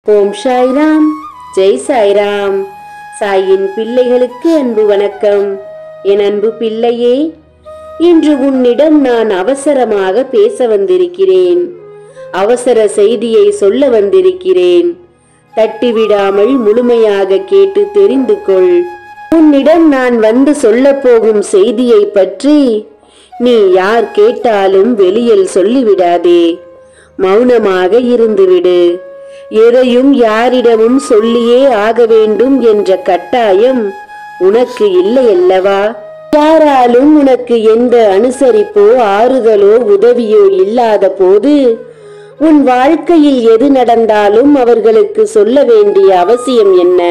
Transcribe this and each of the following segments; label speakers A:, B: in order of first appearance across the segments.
A: ஓம் சாய்ராம் ஜெய் சாய்ராம் சாயின் பிள்ளைகளுக்கு அன்பு வணக்கம் என் அன்பு பிள்ளையே இன்று உன்னிடம் நான் அவசரமாக பேச வந்திருக்கிறேன் அவசர செய்தியை சொல்ல வந்திருக்கிறேன் தட்டிவிடாமல் முழுமையாக கேட்டு தெரிந்து கொள் உன்னிடம் நான் வந்து சொல்லப் போகும் செய்தியை பற்றி நீ யார் கேட்டாலும் வெளியில் சொல்லிவிடாதே மௌனமாக இருந்துவிடு எதையும் யாரிடமும் சொல்லியே ஆக வேண்டும் என்ற கட்டாயம் உனக்கு இல்லை அல்லவா யாராலும் உனக்கு எந்த அனுசரிப்போ ஆறுதலோ உதவியோ இல்லாத போது உன் வாழ்க்கையில் எது நடந்தாலும் அவர்களுக்கு சொல்ல வேண்டிய அவசியம் என்ன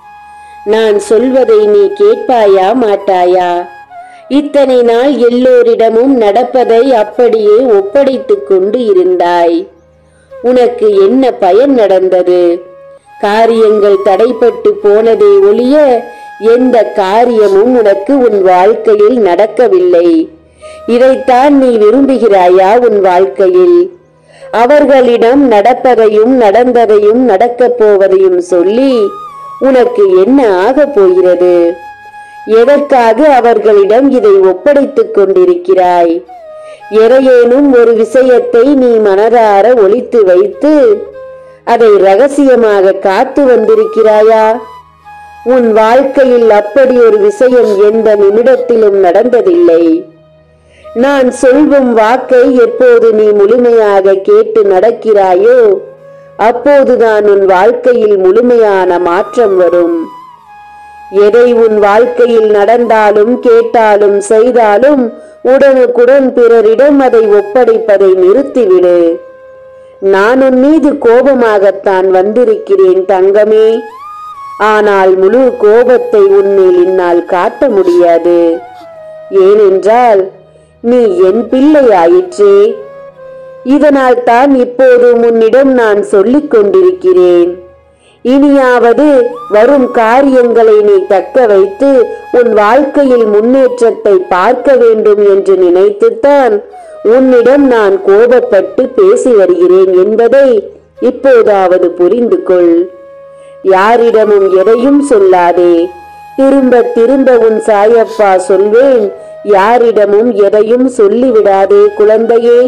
A: நான் சொல்வதை நீ கேட்பாயா மாட்டாயா இத்தனை நாள் எல்லோரிடமும் நடப்பதை அப்படியே ஒப்படைத்துக் கொண்டு இருந்தாய் உனக்கு என்ன பயன் நடந்தது காரியங்கள் தடைப்பட்டு போனதே ஒழிய எந்த காரியமும் உனக்கு உன் வாழ்க்கையில் நடக்கவில்லை இதைத்தான் நீ விரும்புகிறாயா உன் வாழ்க்கையில் அவர்களிடம் நடப்பதையும் நடந்ததையும் நடக்கப் போவதையும் சொல்லி உனக்கு என்ன ஆகப் போகிறது எதற்காக அவர்களிடம் இதை ஒப்படைத்துக் கொண்டிருக்கிறாய் எறையேனும் ஒரு விஷயத்தை நீ மனதார ஒளித்து வைத்து அதை ரகசியமாக காத்து வந்திருக்கிறாயா உன் வாழ்க்கையில் அப்படி ஒரு விஷயம் எந்த நிமிடத்திலும் நடந்ததில்லை நான் சொல்வும் வாக்கை எப்போது நீ முழுமையாக கேட்டு நடக்கிறாயோ அப்போதுதான் உன் வாழ்க்கையில் முழுமையான மாற்றம் வரும் எதை உன் வாழ்க்கையில் நடந்தாலும் கேட்டாலும் செய்தாலும் உடனுக்குடன் பிறரிடம் அதை ஒப்படைப்பதை நிறுத்திவிடு நான் உன் மீது கோபமாகத்தான் வந்திருக்கிறேன் தங்கமே ஆனால் முழு கோபத்தை உன்னில் என்னால் காட்ட முடியாது ஏனென்றால் நீ என் பிள்ளை ஆயிற்றே இதனால் தான் இப்போது உன்னிடம் நான் சொல்லிக் கொண்டிருக்கிறேன் இனியாவது வரும் காரியங்களை நீ தக்க வைத்து உன் வாழ்க்கையில் முன்னேற்றத்தை பார்க்க வேண்டும் என்று நினைத்துத்தான் உன்னிடம் நான் கோபப்பட்டு பேசி வருகிறேன் என்பதை இப்போதாவது புரிந்து கொள் யாரிடமும் எதையும் சொல்லாதே திரும்ப திரும்ப உன் சாயப்பா சொல்வேன் யாரிடமும் எதையும் சொல்லிவிடாதே குழந்தையே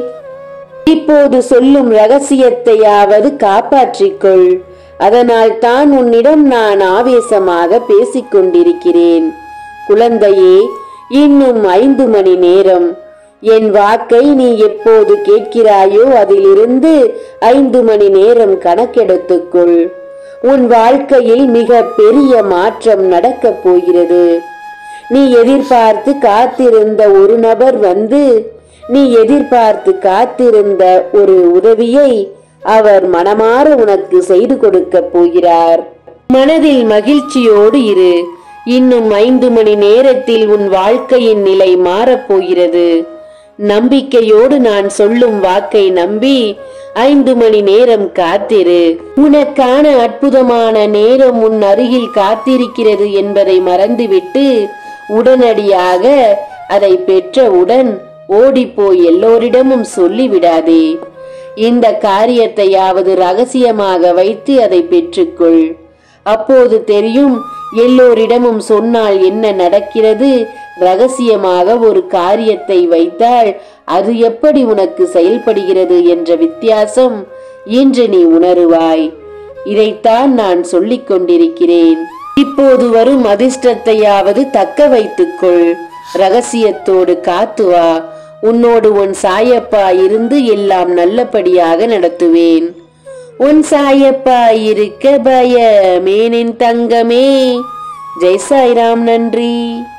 A: இப்போது சொல்லும் ரகசியத்தையாவது காப்பாற்றிக்கொள் அதனால் தான் உன்னிடம் நான் ஆவேசமாக பேசிக் கொண்டிருக்கிறேன் குழந்தையே இன்னும் ஐந்து மணி நேரம் என் வாக்கை நீ எப்போது கேட்கிறாயோ அதிலிருந்து ஐந்து மணி நேரம் கணக்கெடுத்துக்கொள் உன் வாழ்க்கையில் மிக பெரிய மாற்றம் நடக்கப் போகிறது நீ எதிர்பார்த்து காத்திருந்த ஒரு நபர் வந்து நீ எதிர்பார்த்து காத்திருந்த ஒரு உதவியை அவர் மனமாற உனக்கு செய்து கொடுக்க போகிறார் மனதில் மகிழ்ச்சியோடு இரு இன்னும் ஐந்து மணி நேரத்தில் உன் வாழ்க்கையின் நிலை மாறப்போகிறது நம்பிக்கையோடு நான் சொல்லும் வாக்கை நம்பி ஐந்து மணி நேரம் காத்திரு உனக்கான அற்புதமான நேரம் உன் அருகில் காத்திருக்கிறது என்பதை மறந்துவிட்டு உடனடியாக அதை பெற்றவுடன் ஓடிப்போய் எல்லோரிடமும் சொல்லிவிடாதே இந்த காரியத்தையாவது ரகசியமாக வைத்து அதை பெற்றுக்கொள் அப்போது தெரியும் எல்லோரிடமும் சொன்னால் என்ன நடக்கிறது ரகசியமாக ஒரு காரியத்தை வைத்தால் அது எப்படி உனக்கு செயல்படுகிறது என்ற வித்தியாசம் இன்று நீ உணருவாய் இதைத்தான் நான் சொல்லிக் கொண்டிருக்கிறேன் இப்போது வரும் அதிர்ஷ்டத்தையாவது தக்க வைத்துக்கொள் ரகசியத்தோடு காத்து வா உன்னோடு உன் சாயப்பா இருந்து எல்லாம் நல்லபடியாக நடத்துவேன் உன் சாயப்பா இருக்க பயமேனின் தங்கமே ஜெய் சாய்ராம் நன்றி